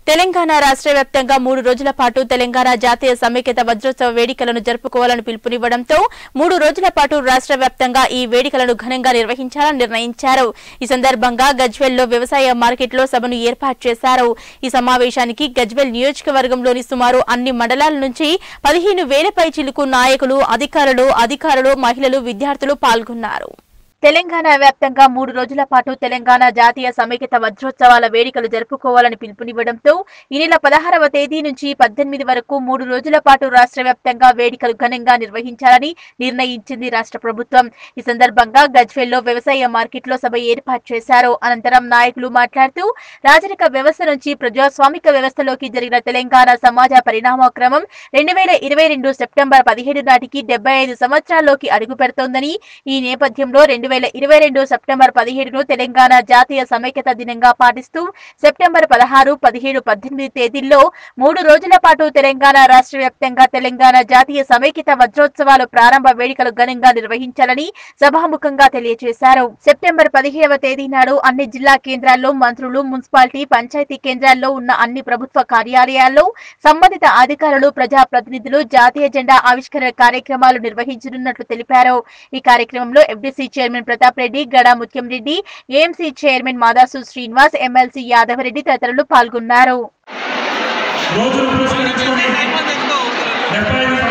తెలంగాణ రాష్ట్ర వ్యాప్తంగా మూడు రోజుల పాటు తెలంగాణ జాతీయ సమైక్యత వజ్రోత్సవ వేడుకలను జరుపుకోవాలని పిలుపునివ్వడంతో మూడు రోజుల పాటు రాష్ట్ర వ్యాప్తంగా ఈ వేడుకలను ఘనంగా నిర్వహించాలని నిర్ణయించారు ఈ సందర్భంగా గజ్వెల్లో వ్యవసాయ మార్కెట్లో సభను ఏర్పాటు చేశారు ఈ సమావేశానికి గజ్వెల్ నియోజకవర్గంలోని సుమారు అన్ని మండలాల నుంచి పదిహేను వేలపై చిలుకు నాయకులు అధికారులు అధికారులు మహిళలు విద్యార్థులు పాల్గొన్నారు తెలంగాణ వ్యాప్తంగా మూడు రోజుల పాటు తెలంగాణ జాతీయ సమైక్యత వజ్రోత్సవాల వేడుకలు జరుపుకోవాలని పిలుపునివ్వడంతో ఈ నెల పదహారవ తేదీ నుంచి పద్దెనిమిది వరకు మూడు రోజుల పాటు రాష్ట్ర వ్యాప్తంగా వేడుకలు ఘనంగా నిర్వహించాలని నిర్ణయించింది రాష్ట్ర ప్రభుత్వం ఈ సందర్భంగా గజ్వెల్లో వ్యవసాయ మార్కెట్లో సభ ఏర్పాటు చేశారు అనంతరం నాయకులు మాట్లాడుతూ రాజరిక వ్యవస్థ నుంచి ప్రజాస్వామిక వ్యవస్థలోకి జరిగిన తెలంగాణ సమాజ పరిణామ క్రమం రెండు వేల ఇరవై రెండు సెప్టెంబర్ పదిహేడు నాటికి డెబ్బై ఐదు సంవత్సరాల్లోకి అడుగు పెడుతోందని ఈ నేపథ్యంలో రెండు వేల ఇరవై రెండు సెప్టెంబర్ పదిహేడును తెలంగాణ జాతీయ సమైక్యత దినంగా పాటిస్తూ సెప్టెంబర్ పదహారు పదిహేడు పద్దెనిమిది తేదీల్లో మూడు రోజుల పాటు తెలంగాణ రాష్ట్ర వ్యాప్తంగా తెలంగాణ జాతీయ సమైక్యత వజ్రోత్సవాలు ప్రారంభ వేడుకలు ఘనంగా నిర్వహించాలని సభాముఖంగా తెలియజేశారు సెప్టెంబర్ పదిహేడవ తేదీ నాడు అన్ని జిల్లా కేంద్రాల్లో మంత్రులు మున్సిపాలిటీ పంచాయతీ కేంద్రాల్లో ఉన్న అన్ని ప్రభుత్వ కార్యాలయాల్లో సంబంధిత అధికారులు ప్రజాప్రతినిధులు జాతీయ జెండా ఆవిష్కరణ కార్యక్రమాలు నిర్వహించనున్నట్లు తెలిపారు ఈ కార్యక్రమంలో FDC chairman Pratap Reddy Gada Muthyam Reddy AMC chairman Madasu Srinivas MLC Yadava Reddy తదితరులు పాల్గొన్నారు రోజులు పురస్కరించుకొని డెబ్బై ఐదు